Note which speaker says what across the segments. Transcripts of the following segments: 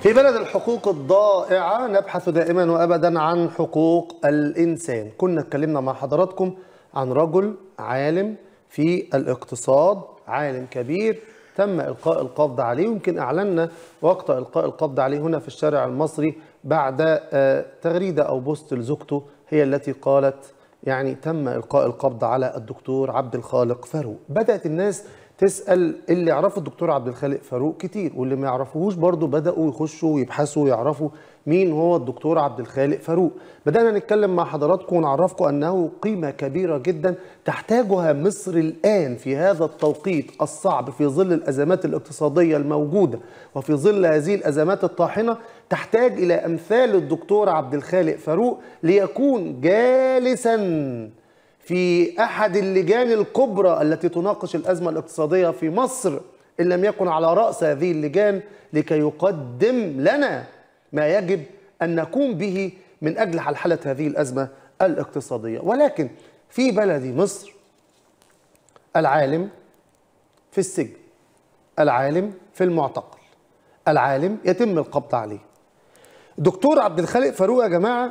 Speaker 1: في بلد الحقوق الضائعة نبحث دائما وأبدا عن حقوق الإنسان كنا اتكلمنا مع حضراتكم عن رجل عالم في الاقتصاد عالم كبير تم إلقاء القبض عليه ويمكن أعلنا وقت إلقاء القبض عليه هنا في الشارع المصري بعد آه، تغريدة أو بوست لزوجته هي التي قالت يعني تم إلقاء القبض على الدكتور عبد الخالق فاروق بدأت الناس تسال اللي يعرفوا الدكتور عبد الخالق فاروق كتير واللي ما يعرفوهوش برضه بداوا يخشوا ويبحثوا ويعرفوا مين هو الدكتور عبد الخالق فاروق بدانا نتكلم مع حضراتكم ونعرفكم انه قيمه كبيره جدا تحتاجها مصر الان في هذا التوقيت الصعب في ظل الازمات الاقتصاديه الموجوده وفي ظل هذه الازمات الطاحنه تحتاج الى امثال الدكتور عبد الخالق فاروق ليكون جالسا في احد اللجان الكبرى التي تناقش الازمه الاقتصاديه في مصر ان لم يكن على راس هذه اللجان لكي يقدم لنا ما يجب ان نقوم به من اجل حلحله هذه الازمه الاقتصاديه ولكن في بلد مصر العالم في السجن العالم في المعتقل العالم يتم القبض عليه دكتور عبد الخالق فاروق يا جماعه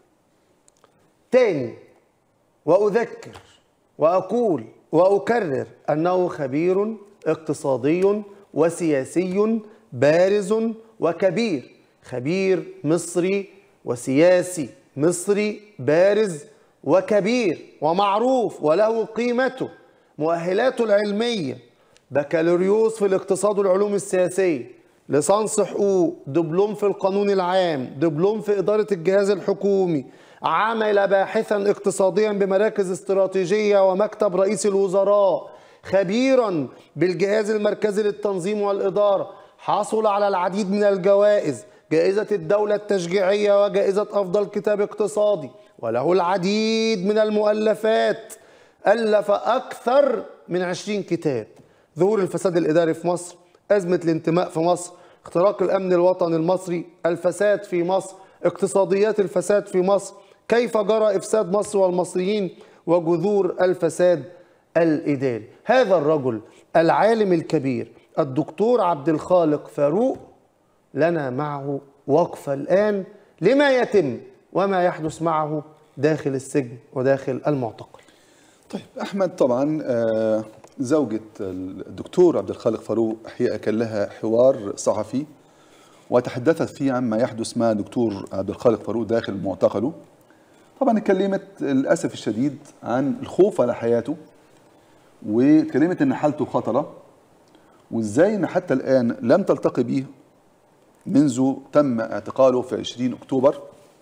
Speaker 1: تاني واذكر واقول واكرر انه خبير اقتصادي وسياسي بارز وكبير خبير مصري وسياسي مصري بارز وكبير ومعروف وله قيمته مؤهلاته العلميه بكالوريوس في الاقتصاد والعلوم السياسيه ليسانس حقوق دبلوم في القانون العام دبلوم في اداره الجهاز الحكومي عمل باحثا اقتصاديا بمراكز استراتيجيه ومكتب رئيس الوزراء خبيرا بالجهاز المركزي للتنظيم والاداره حصل على العديد من الجوائز جائزه الدوله التشجيعيه وجائزه افضل كتاب اقتصادي وله العديد من المؤلفات الف اكثر من 20 كتاب ظهور الفساد الاداري في مصر ازمه الانتماء في مصر اختراق الامن الوطني المصري الفساد في مصر اقتصاديات الفساد في مصر كيف جرى افساد مصر والمصريين وجذور الفساد الاداري هذا الرجل العالم الكبير الدكتور عبد الخالق فاروق لنا معه وقفه الان لما يتم وما يحدث معه داخل السجن وداخل المعتقل
Speaker 2: طيب احمد طبعا آه، زوجة الدكتور عبد الخالق فاروق هي كان لها حوار صحفي وتحدثت فيه عما يحدث مع دكتور عبد الخالق فاروق داخل معتقله طبعا اتكلمت للاسف الشديد عن الخوف على حياته واتكلمت ان حالته خطره وازاي ان حتى الان لم تلتقي به منذ تم اعتقاله في 20 اكتوبر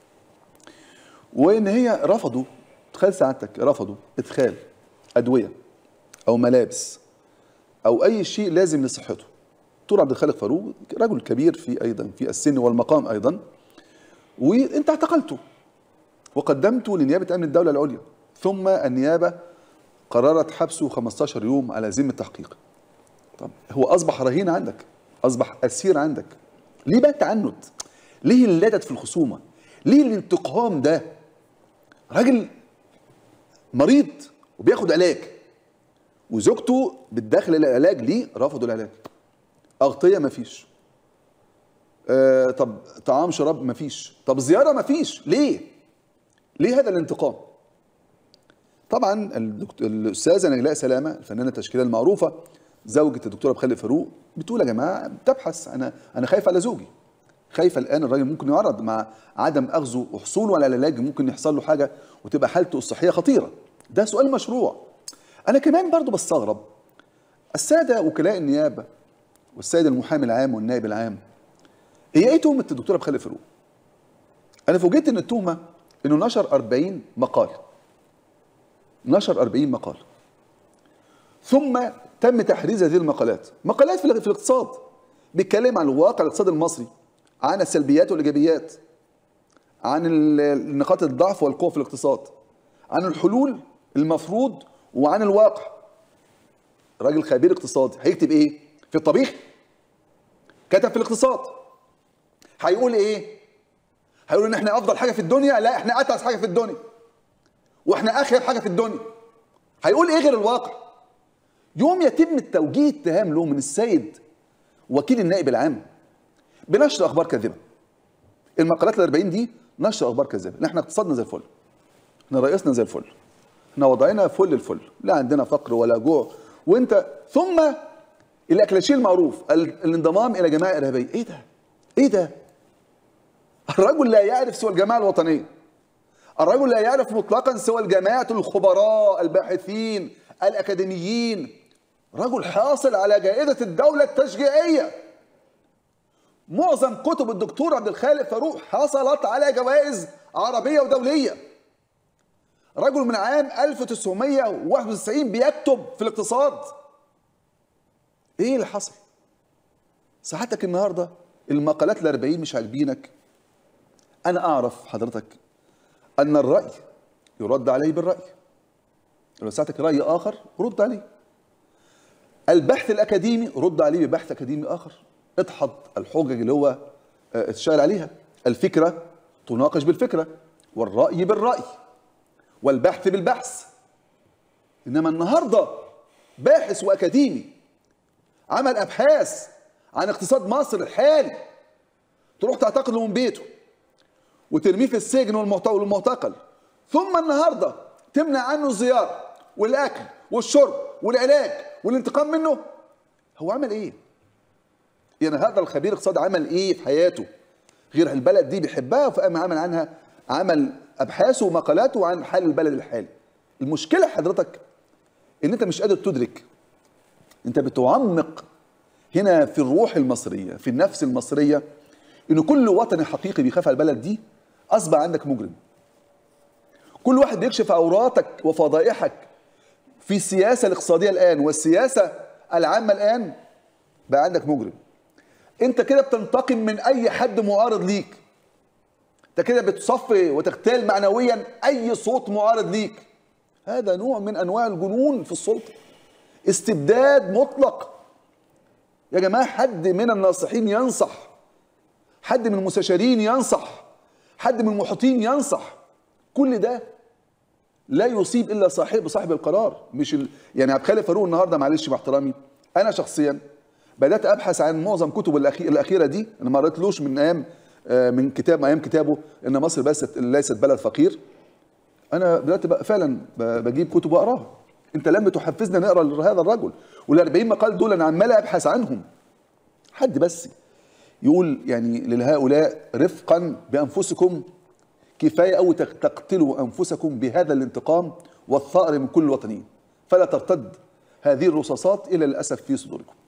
Speaker 2: وان هي رفضوا تخيل سعادتك رفضوا ادخال ادويه او ملابس او اي شيء لازم لصحته دكتور عبد الخالق فاروق رجل كبير في ايضا في السن والمقام ايضا وانت اعتقلته وقدمته لنيابه امن الدوله العليا ثم النيابه قررت حبسه 15 يوم على ذمه تحقيق طب هو اصبح رهين عندك اصبح اسير عندك ليه بقى التعنت ليه اللدد في الخصومه ليه الانتقام ده راجل مريض وبياخد علاج وزوجته بتدخل العلاج ليه رفضوا العلاج اغطيه مفيش آه طب طعام شراب مفيش طب زياره مفيش ليه ليه هذا الانتقام طبعا الدكت- الاستاذه نجلاء سلامه الفنانه التشكيليه المعروفه زوجة الدكتور ابو خالد فاروق بتقول يا جماعه بتبحث انا انا خايفه على زوجي خايفه الان الراجل ممكن يعرض مع عدم اخذه وحصوله على العلاج ممكن يحصل له حاجه وتبقى حالته الصحيه خطيره ده سؤال مشروع انا كمان برضو بستغرب الساده وكلاء النيابه والسيد المحامي العام والنائب العام هي ايه تهمه الدكتور ابو خالد فاروق انا فوجئت ان التهمه انه نشر 40 مقال نشر 40 مقال ثم تم تحريز هذه المقالات مقالات في في الاقتصاد بيتكلم عن الواقع الاقتصادي المصري عن السلبيات والايجابيات عن ال- نقاط الضعف والقوه في الاقتصاد عن الحلول المفروض وعن الواقع راجل خبير اقتصادي هيكتب ايه في الطبيخ كتب في الاقتصاد هيقول ايه هيقول ان احنا افضل حاجه في الدنيا لا احنا اتعس حاجه في الدنيا واحنا اخيب حاجه في الدنيا هيقول ايه غير الواقع يوم يتم التوجيه اتهام له من السيد وكيل النائب العام بنشر اخبار كاذبه المقالات ال 40 دي نشر اخبار كاذبه لا احنا اقتصادنا زي الفل احنا رئيسنا زي الفل احنا وضعنا فل الفل لا عندنا فقر ولا جوع وانت ثم الاكلاشيه المعروف ال- الانضمام الى جماعه ارهابيه ايه ده ايه ده الرجل لا يعرف سوى الجماعه الوطنيه الرجل لا يعرف مطلقا سوى الجماعه الخبراء الباحثين الاكاديميين رجل حاصل على جائزه الدوله التشجيعيه معظم كتب الدكتور عبد الخالق فاروق حصلت على جوائز عربيه ودوليه رجل من عام 1991 بيكتب في الاقتصاد ايه اللي حصل ساعتك النهارده المقالات ال 40 مش عاجبينك انا اعرف حضرتك ان الراي يرد عليه بالراي لو ساعتك راي اخر رد عليه البحث الاكاديمي رد عليه ببحث اكاديمي اخر ادحض الحجج اللي هو آه، اتشال عليها الفكره تناقش بالفكره والراي بالراي والبحث بالبحث انما النهارده باحث واكاديمي عمل ابحاث عن اقتصاد مصر الحالي تروح تعتقله من بيته وترميه في السجن والمعت- والمعتقل ثم النهارده تمنع عنه الزياره والاكل والشرب والعلاج والانتقام منه هو عمل ايه؟ يعني هذا الخبير اقتصاد عمل ايه في حياته؟ غير البلد دي بيحبها فقام عمل عنها عمل ابحاثه ومقالاته عن حال البلد الحالي. المشكله حضرتك ان انت مش قادر تدرك انت بتعمق هنا في الروح المصريه في النفس المصريه ان كل وطني حقيقي بيخاف على البلد دي اصبح عندك مجرم كل واحد بيكشف عوراتك وفضائحك في السياسه الاقتصاديه الان والسياسه العامه الان بقى عندك مجرم انت كده بتنتقم من اي حد معارض ليك انت كده بتصفي وتغتال معنويا اي صوت معارض ليك هذا نوع من انواع الجنون في السلطه استبداد مطلق يا جماعه حد من الناصحين ينصح حد من المستشارين ينصح حد من المحيطين ينصح كل ده لا يصيب الا صاحب صاحب القرار مش ال... يعني عبد الخالق فاروق النهارده معلش مع احترامي انا شخصيا بدات ابحث عن معظم كتب الأخي... الاخيره دي انا ما قريتلوش من ايام آه، من كتاب ايام كتابه ان مصر بس ليست بلد فقير انا بدات بقى فعلا ب- بجيب كتب واقراها انت لم تحفزنا نقرا هذا الرجل وال 40 مقال دول انا عمال ابحث عنهم حد بس يقول يعني لهؤلاء رفقا بانفسكم كفايه او تق- تقتلوا انفسكم بهذا الانتقام والثأر من كل الوطنيين فلا ترتد هذه الرصاصات الى الاسف في صدوركم